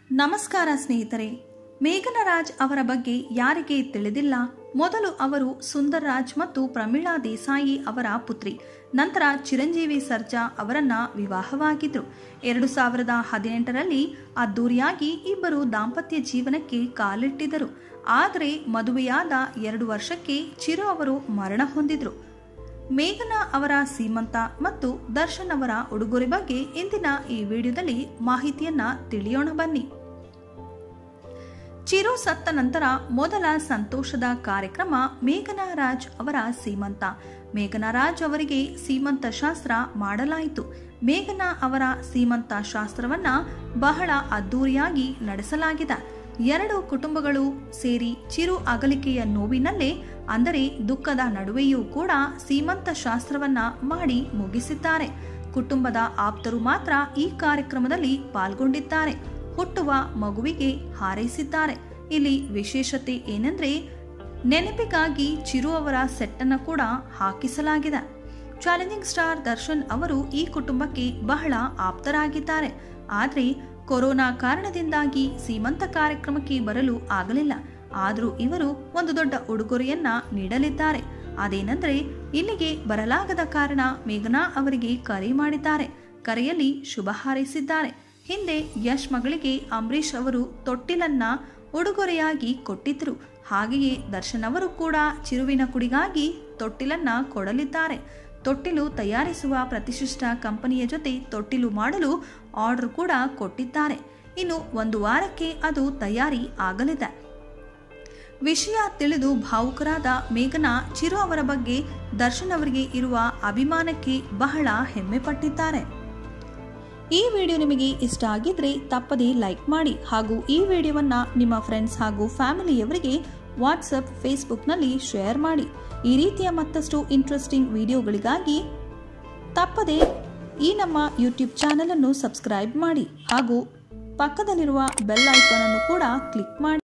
ನಮಸ್ಕಾರ ಸ್ನೇಹಿತರೆ ಮೇಘನ ರಾಜ್ ಅವರ ಬಗ್ಗೆ ಯಾರಿಗೆ ತಿಳಿದಿಲ್ಲ ಮೊದಲು ಅವರು ಸುಂದರ್ ರಾಜ್ ಮತ್ತು ಪ್ರಮೀಳಾ ದೇಸಾಯಿ ಅವರ ಪುತ್ರಿ ನಂತರ ಚಿರಂಜೀವಿ ಸರ್ಜಾ ಅವರನ್ನ ವಿವಾಹವಾಗಿದ್ರು ಎರಡು ಸಾವಿರದ ಹದಿನೆಂಟರಲ್ಲಿ ಅದ್ದೂರಿಯಾಗಿ ಇಬ್ಬರು ದಾಂಪತ್ಯ ಜೀವನಕ್ಕೆ ಕಾಲಿಟ್ಟಿದ್ದರು ಆದರೆ ಮದುವೆಯಾದ ಎರಡು ವರ್ಷಕ್ಕೆ ಚಿರು ಅವರು ಮರಣ ಹೊಂದಿದ್ರು ಮೇಘನಾ ಅವರ ಸೀಮಂತ ಮತ್ತು ದರ್ಶನ್ ಅವರ ಉಡುಗೊರೆ ಬಗ್ಗೆ ಇಂದಿನ ಈ ವಿಡಿಯೋದಲ್ಲಿ ಮಾಹಿತಿಯನ್ನ ತಿಳಿಯೋಣ ಬನ್ನಿ ಚಿರು ಸತ್ತ ನಂತರ ಮೊದಲ ಸಂತೋಷದ ಕಾರ್ಯಕ್ರಮ ಮೇಘನಾ ರಾಜ್ ಅವರ ಸೀಮಂತ ಮೇಘನಾ ರಾಜ್ ಅವರಿಗೆ ಸೀಮಂತ ಶಾಸ್ತ್ರ ಮಾಡಲಾಯಿತು ಮೇಘನಾ ಅವರ ಸೀಮಂತ ಶಾಸ್ತ್ರವನ್ನ ಬಹಳ ಅದ್ದೂರಿಯಾಗಿ ನಡೆಸಲಾಗಿದೆ ಎರಡು ಕುಟುಂಬಗಳು ಸೇರಿ ಚಿರು ಅಗಲಿಕೆಯ ನೋವಿನಲ್ಲೇ ಅಂದರೆ ದುಃಖದ ನಡುವೆಯೂ ಕೂಡ ಸೀಮಂತ ಶಾಸ್ತ್ರವನ್ನ ಮಾಡಿ ಮುಗಿಸಿದ್ದಾರೆ ಕುಟುಂಬದ ಆಪ್ತರು ಮಾತ್ರ ಈ ಕಾರ್ಯಕ್ರಮದಲ್ಲಿ ಪಾಲ್ಗೊಂಡಿದ್ದಾರೆ ಹುಟ್ಟುವ ಮಗುವಿಗೆ ಹಾರೈಸಿದ್ದಾರೆ ಇಲ್ಲಿ ವಿಶೇಷತೆ ಏನೆಂದ್ರೆ ನೆನಪಿಗಾಗಿ ಚಿರು ಅವರ ಸೆಟ್ಟನ್ನು ಕೂಡ ಹಾಕಿಸಲಾಗಿದೆ ಚಾಲೆಂಜಿಂಗ್ ಸ್ಟಾರ್ ದರ್ಶನ್ ಅವರು ಈ ಕುಟುಂಬಕ್ಕೆ ಬಹಳ ಆಪ್ತರಾಗಿದ್ದಾರೆ ಆದರೆ ಕೊರೋನಾ ಕಾರಣದಿಂದಾಗಿ ಸೀಮಂತ ಕಾರ್ಯಕ್ರಮಕ್ಕೆ ಬರಲು ಆಗಲಿಲ್ಲ ಆದರೂ ಇವರು ಒಂದು ದೊಡ್ಡ ಉಡುಗೊರೆಯನ್ನ ನೀಡಲಿದ್ದಾರೆ ಅದೇನೆಂದರೆ ಇಲ್ಲಿಗೆ ಬರಲಾಗದ ಕಾರಣ ಮೇಘನಾ ಅವರಿಗೆ ಕರೆ ಮಾಡಿದ್ದಾರೆ ಕರೆಯಲ್ಲಿ ಶುಭ ಹಾರೈಸಿದ್ದಾರೆ ಹಿಂದೆ ಯಶ್ ಮಗಳಿಗೆ ಅಂಬರೀಷ್ ಅವರು ತೊಟ್ಟಿಲನ್ನ ಉಡುಗೊರೆಯಾಗಿ ಕೊಟ್ಟಿದ್ರು ಹಾಗೆಯೇ ದರ್ಶನ್ ಅವರು ಕೂಡ ಚಿರುವಿನ ಕುಡಿಗಾಗಿ ತೊಟ್ಟಿಲನ್ನ ಕೊಡಲಿದ್ದಾರೆ ತೊಟ್ಟಿಲು ತಯಾರಿಸುವ ಪ್ರತಿಷ್ಠಿತ ಕಂಪನಿಯ ಜೊತೆ ತೊಟ್ಟಿಲು ಮಾಡಲು ಆರ್ಡರ್ ಕೂಡ ಕೊಟ್ಟಿದ್ದಾರೆ ಇನ್ನು ಒಂದು ವಾರಕ್ಕೆ ಅದು ತಯಾರಿ ಆಗಲಿದೆ ವಿಷಯ ತಿಳಿದು ಭಾವುಕರಾದ ಮೇಘನಾ ಚಿರು ಅವರ ಬಗ್ಗೆ ದರ್ಶನ್ ಅವರಿಗೆ ಇರುವ ಅಭಿಮಾನಕ್ಕೆ ಬಹಳ ಹೆಮ್ಮೆ ಪಟ್ಟಿದ್ದಾರೆ ಈ ವಿಡಿಯೋ ನಿಮಗೆ ಇಷ್ಟ ಆಗಿದ್ರೆ ತಪ್ಪದೇ ಲೈಕ್ ಮಾಡಿ ಹಾಗೂ ಈ ವಿಡಿಯೋವನ್ನ ನಿಮ್ಮ ಫ್ರೆಂಡ್ಸ್ ಹಾಗೂ ಫ್ಯಾಮಿಲಿಯವರಿಗೆ ವಾಟ್ಸಪ್ ಫೇಸ್ಬುಕ್ನಲ್ಲಿ ಶೇರ್ ಮಾಡಿ ಈ ರೀತಿಯ ಮತ್ತಷ್ಟು ಇಂಟ್ರೆಸ್ಟಿಂಗ್ ವಿಡಿಯೋಗಳಿಗಾಗಿ ತಪ್ಪದೇ ಈ ನಮ್ಮ ಯೂಟ್ಯೂಬ್ ಚಾನಲ್ ಅನ್ನು ಸಬ್ಸ್ಕ್ರೈಬ್ ಮಾಡಿ ಹಾಗೂ ಪಕ್ಕದಲ್ಲಿರುವ ಬೆಲ್ ಐಕಾನ್ ಅನ್ನು ಕೂಡ ಕ್ಲಿಕ್ ಮಾಡಿ